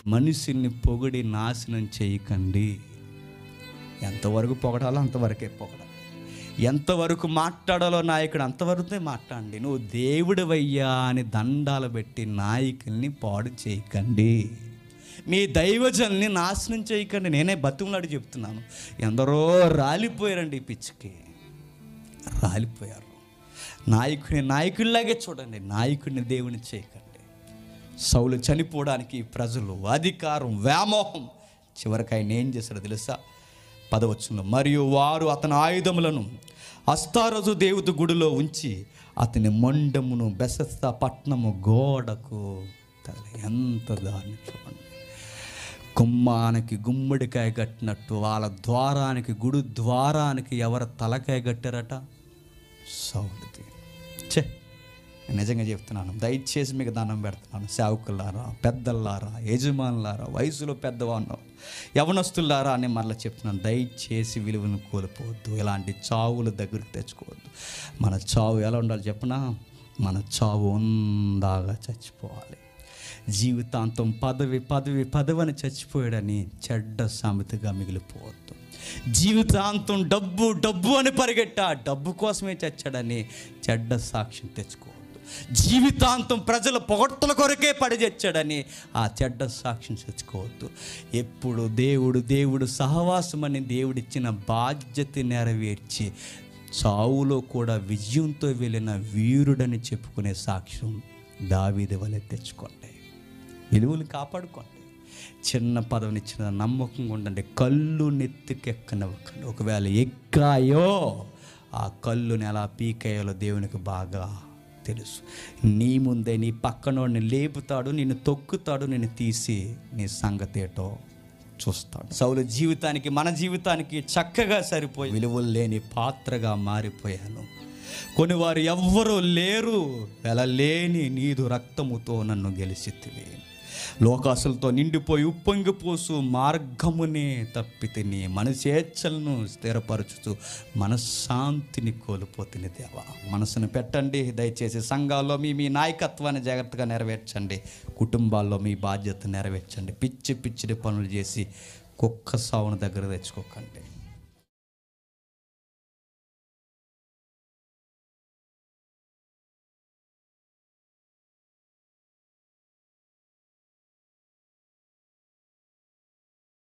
మనిషిని పొగిడి నాశనం చేయకండి ఎంతవరకు పొగడాలో అంతవరకే పొగడాలి ఎంతవరకు మాట్లాడాలో నాయకుడు అంతవరకే మాట్లాడండి నువ్వు దేవుడివయ్యా అని దండాలు పెట్టి నాయకుల్ని పాడు చేయకండి మీ దైవజల్ని నాశనం చేయకండి నేనే బతుకులాడి చెప్తున్నాను ఎందరో రాలిపోయారండి ఈ పిచ్చికి రాలిపోయారు నాయకుని నాయకుల్లాగే చూడండి నాయకుడిని దేవుని చేయకండి సౌలు చనిపోవడానికి ప్రజలు అధికారం వ్యామోహం చివరికి ఆయన ఏం చేశారో తెలుసా పదవచ్చును మరియు వారు అతని ఆయుధములను అస్తారజు దేవుడి గుడిలో ఉంచి అతని మండమును బెసస్త పట్నము గోడకు తగలి ఎంత దాన్ని చూడండి గుమ్మానికి గుమ్మడికాయ కట్టినట్టు వాళ్ళ ద్వారానికి గుడి ద్వారానికి ఎవరు తలకాయ కట్టారట సౌలుది చే నేను నిజంగా చెప్తున్నాను దయచేసి మీకు దండం పెడుతున్నాను సేవకులారా పెద్దల్లారా యజమానులారా వయసులో పెద్దవాళ్ళు యవనస్తులారా అని మరలా చెప్తున్నాను దయచేసి విలువను కోల్పోవద్దు ఇలాంటి చావుల దగ్గరికి తెచ్చుకోవద్దు మన చావు ఎలా ఉండాలి చెప్పనా మన చావు ఉందాగా చచ్చిపోవాలి జీవితాంతం పదవి పదవి పదవని చచ్చిపోయాడని చెడ్డ సామెతగా మిగిలిపోవద్దు జీవితాంతం డబ్బు డబ్బు అని పరిగెట్టా డబ్బు కోసమే చచ్చాడని చెడ్డ సాక్ష్యం తెచ్చుకోవద్దు జీవితాంతం ప్రజల పొగడ్తల కొరకే పడి చచ్చాడని ఆ చెడ్డ సాక్ష్యం తెచ్చుకోవద్దు ఎప్పుడు దేవుడు దేవుడు సహవాసం అని దేవుడిచ్చిన బాధ్యత నెరవేర్చి చావులో కూడా విజయంతో వెళ్ళిన వీరుడని చెప్పుకునే సాక్ష్యం దావీది వలె తెచ్చుకోండి విలువలు కాపాడుకోండి చిన్న పదవినిచ్చిన నమ్మకంగా ఉండండి కళ్ళు నెత్తికెక్కనివ్వకండి ఒకవేళ ఎక్కాయో ఆ కళ్ళుని ఎలా పీకేయాలో దేవునికి బాగా తెలుసు నీ ముందే నీ పక్కనోడిని లేపుతాడు నిన్ను తొక్కుతాడు నిన్ను తీసి నీ సంగతి ఏటో చూస్తాడు సౌలు జీవితానికి మన జీవితానికి చక్కగా సరిపోయి విలువలు లేని పాత్రగా మారిపోయాను కొన్ని వారు ఎవ్వరూ లేరు వెలలేని నీదు రక్తముతో నన్ను గెలిచితివి లోకాసులతో నిండిపోయి ఉప్పొంగిపోసు మార్గమునే తప్పితిని మనసేచ్ఛలను స్థిరపరచుతూ మనశ్శాంతిని కోల్పోతుంది దేవా మనసును పెట్టండి దయచేసి సంఘాల్లో మీ మీ నాయకత్వాన్ని జాగ్రత్తగా నెరవేర్చండి కుటుంబాల్లో మీ బాధ్యత నెరవేర్చండి పిచ్చి పిచ్చిడి పనులు చేసి కుక్క సావును దగ్గర తెచ్చుకోకండి